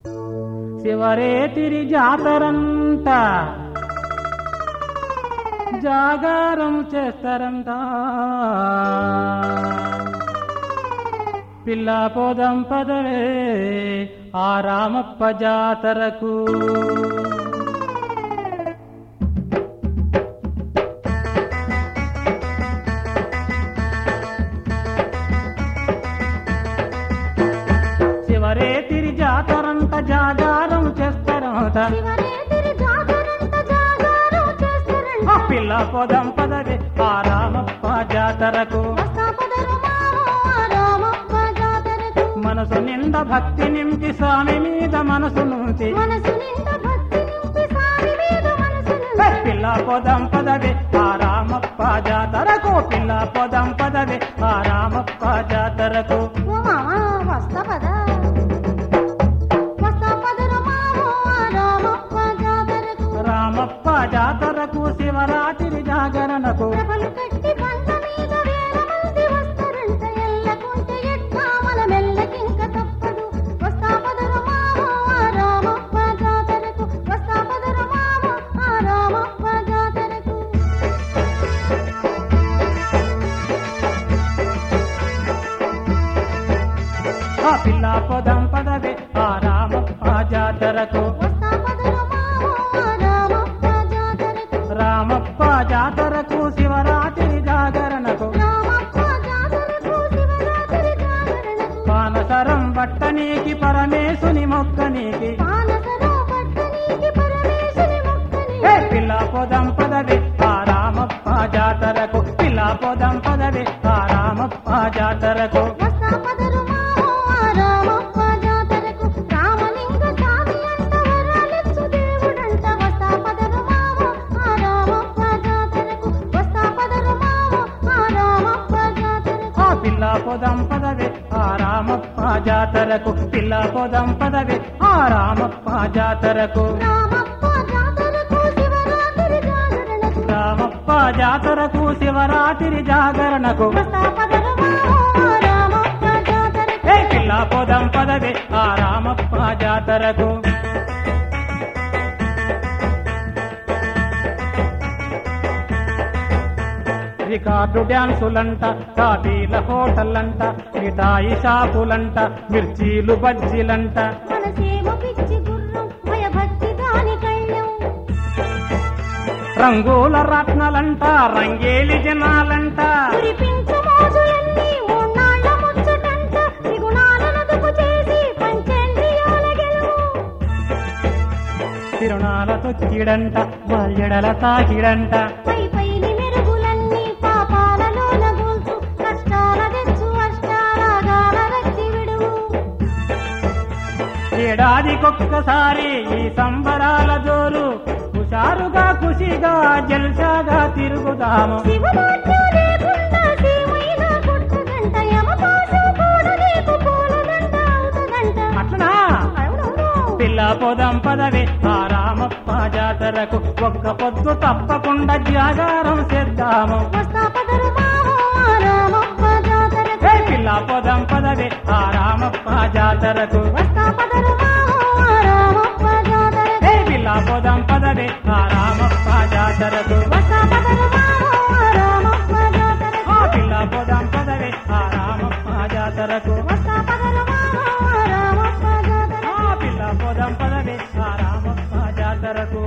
శివరేతిరి జాతరంట జాగారం చేస్తారంట పిల్ల పోదం పదవే ఆ రామప్ప జాతరకు శివరేతిరి జాతరంట జాగారం చేస్తారంట శివరేతిరి జాతరంట జాగారం చేస్తారంట. ఆ పిల్ల పోదం పదవే ఆ రామప్ప జాతరకు వస్తా పదరు మావో ఆ రామప్ప జాతరకు. మనసు నిండా భక్తి నింపి స్వామి మీద మనసు నుంచి మనసు నిండా భక్తి నింపి సామి మీద మనసు హే! నింపి. పిల్ల పొదం పదవే ఆ రామప్ప జాతరకు పిల్ల పొదం పదవే ఆ రామప్ప జాతరకు ఓ మావా, వస్తా పద. వస్తా పదరు మావో ఆ రామప్ప జాతరకు. రామప్ప జాతరకు శివరాత్రి జాగరణకు ప్రభలు కట్టి బండ మీద వేల మంది వస్తారంట. ఎల్లకుంటే ఎట్లా మన మెల్లకింక తప్పదు. వస్తా పదరు మావో ఆ రామప్ప జాతరకు. వస్తా పదరు మావో ఆ రామప్ప జాతరకు. ఆ పిల్ల పొదం పదవే ఆ రామప్ప జాతరకు వస్తా పదరు మావో ఆ రామప్ప జాతరకు. రామప్ప జాతరకు శివరాత్రి జాగరణకు రామప్ప జాతరకు శివరాత్రి జాగరణకు. పానసరం బట్టనీకి పరమేశుని మొక్కనీకి మానసలో పట్టనీకి పరమేశుని మొక్కని. హే! పిల్ల పొదం పదవే ఆ రామప్ప జాతరకు పిల్ల పొదం పదవే ఆ రామప్ప జాతరకు వస్తా పదరు మావో ఆ రామప్ప జాతరకు. రామలింగ స్వామి అంట వరాలిచ్చు దేవుడంట. వస్తా పదరు మావో ఆ రామప్ప జాతరకు. వస్తా పదరు మావో ఆ రామప్ప జాతరకు. ఆ పిల్ల పొదం పదవే ఆ రామప్ప జాతరకు పిల్ల పొదం పదవే ఆ రామప్ప జాతరకు రామప్ప జాతరకు శివరాత్రి జాగరణకు. రామప్ప జాతరకు శివరాత్రి జాగరణకు వస్తా పదరు మావో ఆ రామప్ప జాతరకు. హే! పిల్ల పొదం పదవే ఆ రామప్ప జాతరకు రికార్డు డ్యాన్సులంట కాపీల హోటళ్ళంట మిఠాయి షాపులంట మిర్చీలు బజ్జీలంట మనసేమో పిచ్చి గుర్రం భయభక్తి దాని కళ్ళెం రంగుల రత్నాలంట రంగేలి జనాలంట కురిపించు మోజులన్నీ మూన్నాళ్ళ ముచ్చటంట త్రిగుణాలను దుపు చేసి పంచేంద్రియాల గెలువు తిరునాల తొక్కిడంట వల్యడల తాకిడంట పై పైని మెరుగులన్నీ పాపాలలో నగూల్చు కష్టాల తెచ్చు అష్టారాగాల రక్తి విడువు ఏడాదికొక్కసారి ఈ సంబరాల జోరు హుషారుగా ఖుషిగా జల్సాగా తిరుగుదాము శివమాత్మ లేకుండా శివైన కొట్టదంట యమపాశం కూడా నీకు పూలదండ అవుతదంట అట్లనా అవునవును. పిల్ల పొదం పదవే ఆ రామప్ప జాతరకు ఒక్క పొద్దు తప్పకుండా జాగారం చేద్దాము వస్తా పదరు మావో ఆ రామప్ప జాతరకు. హే పిల్ల పొదం పదవే ఆ రామప్ప జాతరకు వస్తా పదరు మావో ఆ రామప్ప జాతరకు. హే పిల్ల పొదం పదవే ఆ రామప్ప జాతరకు వస్తా పదరు మావో ఆ రామప్ప జాతరకు. ఆ పిల్ల పొదం పదవే ఆ రామప్ప జాతరకు వస్తా పదరు మావో ఆ రామప్ప జాతరకు. ఆ పిల్ల పొదం పదవే ఆ రామప్ప జాతరకు